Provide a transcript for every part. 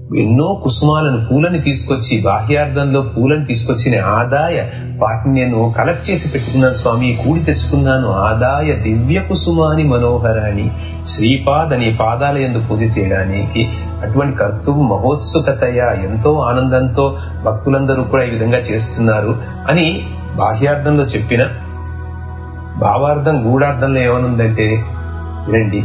ఎన్నో కుసుమాలను పూలని తీసుకొచ్చి బాహ్యార్థంలో పూలను తీసుకొచ్చిన ఆదాయ వాటిని నేను కలెక్ట్ చేసి పెట్టుకున్నాను స్వామి కూడి తెచ్చుకున్నాను ఆదాయ దివ్య కుసుమాని మనోహరాన్ని శ్రీపాద్ అనే పాదాల ఎందు పూజ చేయడానికి అటువంటి కర్తువు మహోత్సుకతయ ఎంతో ఆనందంతో భక్తులందరూ కూడా ఈ విధంగా చేస్తున్నారు అని బాహ్యార్థంలో చెప్పిన భావార్థం గూఢార్థంలో ఏమనుందంటే వినండి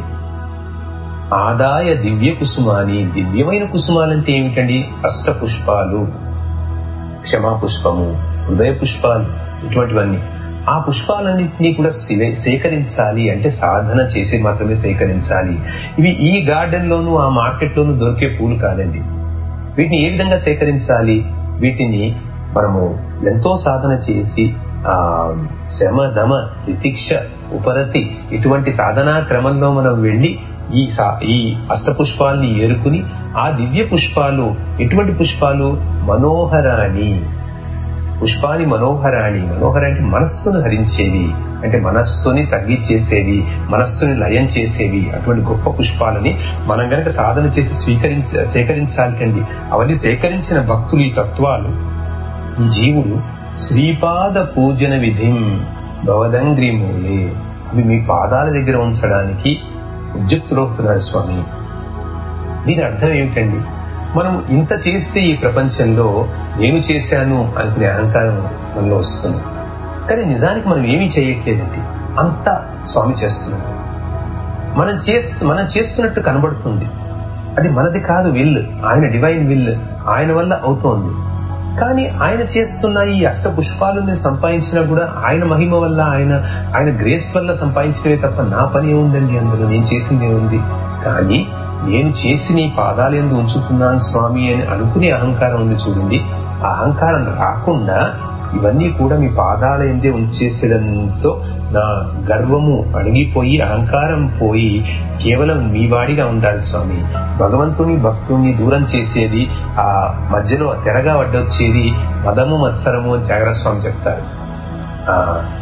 ఆదాయ దివ్య కుసుమాని దివ్యమైన కుసుమాలంటే ఏమిటండి అష్ట పుష్పాలు క్షమా పుష్పము హృదయ పుష్పాలు ఇటువంటివన్నీ ఆ పుష్పాలన్నింటినీ కూడా సేకరించాలి అంటే సాధన చేసి మాత్రమే సేకరించాలి ఇవి ఈ గార్డెన్ లోను ఆ మార్కెట్ లోను దొరికే పూలు కాదండి వీటిని ఏ విధంగా సేకరించాలి వీటిని మనము ఎంతో సాధన చేసి ఆ శమ దమ తితిక్ష ఉపరతి ఇటువంటి సాధనా క్రమంలో మనం వెళ్లి ఈ ఈ అష్టపుష్పాల్ని ఏరుకుని ఆ దివ్య పుష్పాలు ఎటువంటి పుష్పాలు మనోహరాణి పుష్పాని మనోహరాణి మనోహర అంటే మనస్సును హరించేవి అంటే మనస్సుని తగ్గించేసేవి మనస్సుని లయం చేసేవి అటువంటి గొప్ప పుష్పాలని మనం గనక సాధన చేసి స్వీకరించ సేకరించాలండి అవన్నీ సేకరించిన భక్తులు ఈ తత్వాలు ఈ జీవుడు శ్రీపాద పూజన విధిం భవదంగ్రి మూలే అవి మీ పాదాల దగ్గర ఉంచడానికి ఉద్యుక్తులవుతున్నారు స్వామి దీని అర్థం ఏమిటండి మనం ఇంత చేస్తే ఈ ప్రపంచంలో నేను చేశాను అనుకునే అహంకారం మనలో వస్తుంది కానీ నిజానికి మనం ఏమీ చేయట్లేదండి అంతా స్వామి చేస్తున్నాడు మనం చేస్తూ మనం చేస్తున్నట్టు కనబడుతుంది అది మనది కాదు విల్ ఆయన డివైన్ విల్ ఆయన వల్ల అవుతోంది కానీ ఆయన చేస్తున్న ఈ అష్ట పుష్పాలను సంపాదించినా కూడా ఆయన మహిమ వల్ల ఆయన ఆయన గ్రేస్ వల్ల సంపాదించినవే తప్ప నా పని ఏముందండి అందులో నేను చేసింది ఏముంది కానీ నేను చేసి నీ పాదాలు ఎందు ఉంచుతున్నాను స్వామి అని అనుకునే అహంకారం ఉంది చూడండి ఆ అహంకారం రాకుండా ఇవన్నీ కూడా మీ పాదాల ఎందే ఉంచేసేయడంతో నా గర్వము అణిగిపోయి అహంకారం పోయి కేవలం మీ వాడిగా ఉండాలి స్వామి భగవంతుని భక్తుని దూరం చేసేది ఆ మధ్యలో తెరగా అడ్డొచ్చేది మదము మత్సరము అని జాగ్రత్త స్వామి చెప్తారు ఆ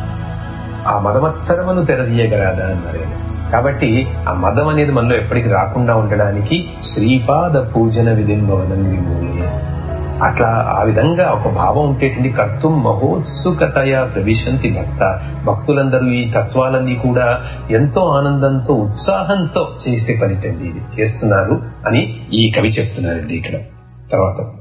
ఆ మదమత్సరమును తెరదీయగలదా అన్నారు కాబట్టి ఆ మదం అనేది మనలో ఎప్పటికి రాకుండా ఉండడానికి శ్రీపాద పూజన విధింబవనం మూలే అట్లా ఆ విధంగా ఒక భావం ఉంటేటండి కర్తం మహోత్సుకతయ ప్రవిశంతి భక్త భక్తులందరూ ఈ తత్వాలన్నీ కూడా ఎంతో ఆనందంతో ఉత్సాహంతో చేసే పనిటండి ఇది చేస్తున్నారు అని ఈ కవి చెప్తున్నారండి ఇక్కడ తర్వాత